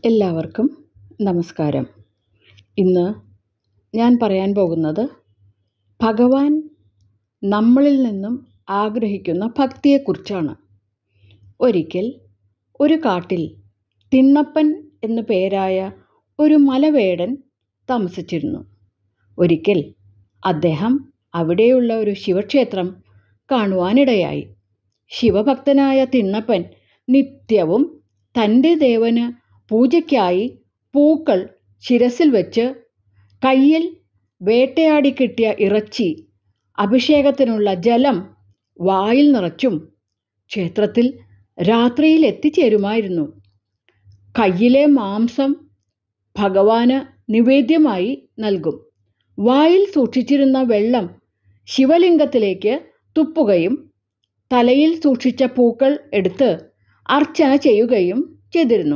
എല്ലാവർക്കും നമസ്കാരം ഇന്ന് ഞാൻ പറയാൻ പോകുന്നത് ഭഗവാൻ നമ്മളിൽ നിന്നും ആഗ്രഹിക്കുന്ന ഭക്തിയെക്കുറിച്ചാണ് ഒരിക്കൽ ഒരു കാട്ടിൽ തിണ്ണപ്പൻ എന്നു പേരായ ഒരു മലവേടൻ താമസിച്ചിരുന്നു ഒരിക്കൽ അദ്ദേഹം അവിടെയുള്ള ഒരു ശിവക്ഷേത്രം കാണുവാനിടയായി ശിവഭക്തനായ തിണ്ണപ്പൻ നിത്യവും തൻ്റെ ദേവന് പൂജയ്ക്കായി പൂക്കൾ ശിരസിൽ വെച്ച് കയ്യിൽ വേട്ടയാടി കിട്ടിയ ഇറച്ചി അഭിഷേകത്തിനുള്ള ജലം വായിൽ നിറച്ചും ക്ഷേത്രത്തിൽ രാത്രിയിൽ എത്തിച്ചേരുമായിരുന്നു കയ്യിലെ മാംസം ഭഗവാന് നിവേദ്യമായി നൽകും വായിൽ സൂക്ഷിച്ചിരുന്ന വെള്ളം ശിവലിംഗത്തിലേക്ക് തുപ്പുകയും തലയിൽ സൂക്ഷിച്ച പൂക്കൾ എടുത്ത് അർച്ചന ചെയ്യുകയും ചെയ്തിരുന്നു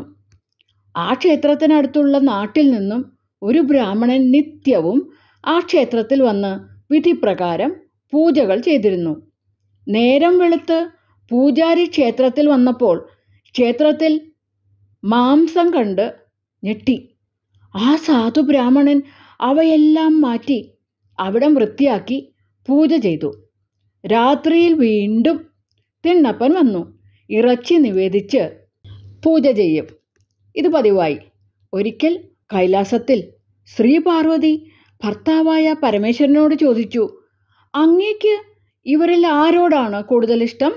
ആ ക്ഷേത്രത്തിനടുത്തുള്ള നാട്ടിൽ നിന്നും ഒരു ബ്രാഹ്മണൻ നിത്യവും ആ ക്ഷേത്രത്തിൽ വന്ന് വിധിപ്രകാരം പൂജകൾ ചെയ്തിരുന്നു നേരം വെളുത്ത് പൂജാരി ക്ഷേത്രത്തിൽ വന്നപ്പോൾ ക്ഷേത്രത്തിൽ മാംസം കണ്ട് ഞെട്ടി ആ സാധു ബ്രാഹ്മണൻ അവയെല്ലാം മാറ്റി അവിടം വൃത്തിയാക്കി പൂജ ചെയ്തു രാത്രിയിൽ വീണ്ടും തിണ്ണപ്പൻ വന്നു ഇറച്ചി നിവേദിച്ച് പൂജ ചെയ്യും ഇത് പതിവായി ഒരിക്കൽ കൈലാസത്തിൽ ശ്രീ പാർവതി ഭർത്താവായ പരമേശ്വരനോട് ചോദിച്ചു അങ്ങേക്ക് ഇവരിൽ ആരോടാണ് കൂടുതൽ ഇഷ്ടം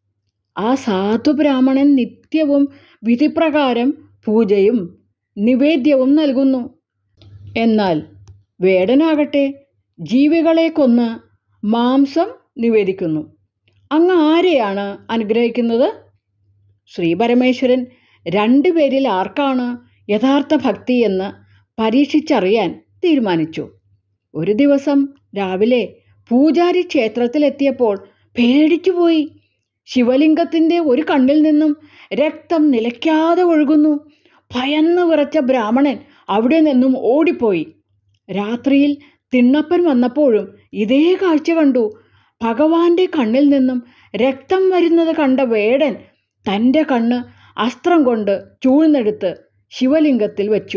ആ സാധു ബ്രാഹ്മണൻ നിത്യവും വിധിപ്രകാരം പൂജയും നിവേദ്യവും നൽകുന്നു എന്നാൽ വേടനാകട്ടെ ജീവികളെ കൊന്ന് മാംസം നിവേദിക്കുന്നു അങ്ങ് ആരെയാണ് അനുഗ്രഹിക്കുന്നത് ശ്രീ പരമേശ്വരൻ രണ്ടുപേരിൽ ആർക്കാണ് യഥാർത്ഥ ഭക്തി എന്ന് പരീക്ഷിച്ചറിയാൻ തീരുമാനിച്ചു ഒരു ദിവസം രാവിലെ പൂജാരി ക്ഷേത്രത്തിലെത്തിയപ്പോൾ പേടിച്ചുപോയി ശിവലിംഗത്തിൻ്റെ ഒരു കണ്ണിൽ നിന്നും രക്തം നിലയ്ക്കാതെ ഒഴുകുന്നു ഭയന്ന് വിറച്ച ബ്രാഹ്മണൻ അവിടെ നിന്നും ഓടിപ്പോയി രാത്രിയിൽ തിണ്ണപ്പൻ വന്നപ്പോഴും ഇതേ കാഴ്ച കണ്ടു ഭഗവാന്റെ കണ്ണിൽ നിന്നും രക്തം വരുന്നത് കണ്ട വേടൻ തൻ്റെ കണ്ണ് അസ്ത്രം കൊണ്ട് ചൂഴ്ന്നെടുത്ത് ശിവലിംഗത്തിൽ വെച്ചു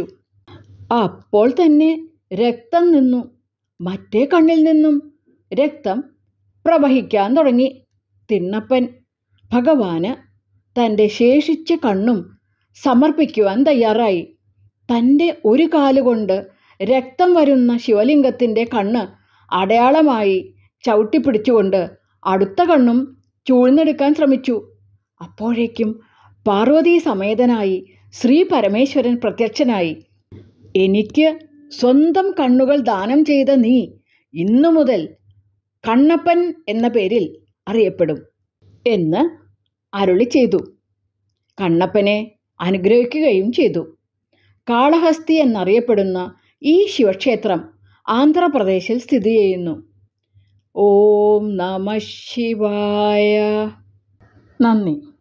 അപ്പോൾ തന്നെ രക്തം നിന്നു മറ്റേ കണ്ണിൽ നിന്നും രക്തം പ്രവഹിക്കാൻ തുടങ്ങി തിണ്ണപ്പൻ ഭഗവാന് തൻ്റെ ശേഷിച്ച കണ്ണും സമർപ്പിക്കുവാൻ തയ്യാറായി തൻ്റെ ഒരു കാലുകൊണ്ട് രക്തം വരുന്ന ശിവലിംഗത്തിൻ്റെ കണ്ണ് അടയാളമായി ചവിട്ടിപ്പിടിച്ചുകൊണ്ട് അടുത്ത കണ്ണും ചൂഴ്ന്നെടുക്കാൻ ശ്രമിച്ചു അപ്പോഴേക്കും പാർവതീ സമേതനായി ശ്രീ പരമേശ്വരൻ പ്രത്യക്ഷനായി എനിക്ക് സ്വന്തം കണ്ണുകൾ ദാനം ചെയ്ത നീ ഇന്നു മുതൽ കണ്ണപ്പൻ എന്ന പേരിൽ അറിയപ്പെടും എന്ന് അരുളി ചെയ്തു കണ്ണപ്പനെ അനുഗ്രഹിക്കുകയും ചെയ്തു കാളഹസ്തി എന്നറിയപ്പെടുന്ന ഈ ശിവക്ഷേത്രം ആന്ധ്രാപ്രദേശിൽ സ്ഥിതി ചെയ്യുന്നു ഓം നമ ശിവായ നന്ദി